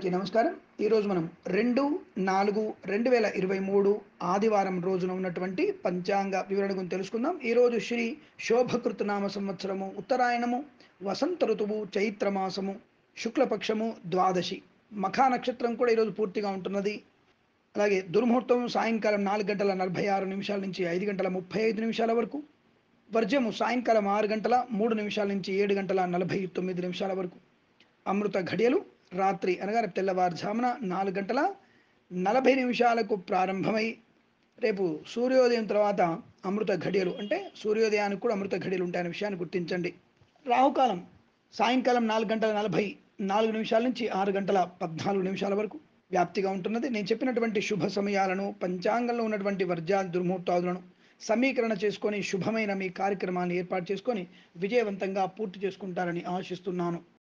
నమస్కారం ఈరోజు మనం రెండు నాలుగు రెండు వేల ఇరవై మూడు ఆదివారం రోజున ఉన్నటువంటి పంచాంగ వివరణ గురించి తెలుసుకుందాం ఈరోజు శ్రీ శోభకృతనామ సంవత్సరము ఉత్తరాయణము వసంత ఋతువు చైత్రమాసము శుక్లపక్షము ద్వాదశి మఖా నక్షత్రం కూడా ఈరోజు పూర్తిగా ఉంటున్నది అలాగే దుర్ముహూర్తం సాయంకాలం నాలుగు గంటల నలభై ఆరు నిమిషాల నుంచి ఐదు గంటల ముప్పై ఐదు నిమిషాల వరకు వర్జము సాయంకాలం ఆరు గంటల మూడు నిమిషాల నుంచి ఏడు గంటల నలభై తొమ్మిది నిమిషాల వరకు అమృత ఘడియలు రాత్రి అనగా రేపు తెల్లవారుజామున నాలుగు గంటల నలభై నిమిషాలకు ప్రారంభమై రేపు సూర్యోదయం తర్వాత అమృత ఘడియలు అంటే సూర్యోదయానికి కూడా అమృత ఘడియలు ఉంటాయనే విషయాన్ని గుర్తించండి రాహుకాలం సాయంకాలం నాలుగు గంటల నలభై నాలుగు నిమిషాల నుంచి ఆరు గంటల పద్నాలుగు నిమిషాల వరకు వ్యాప్తిగా ఉంటున్నది నేను చెప్పినటువంటి శుభ సమయాలను పంచాంగంలో ఉన్నటువంటి వర్జాల దుర్ముహూర్తాదులను సమీకరణ చేసుకొని శుభమైన మీ కార్యక్రమాన్ని ఏర్పాటు చేసుకొని విజయవంతంగా పూర్తి చేసుకుంటారని ఆశిస్తున్నాను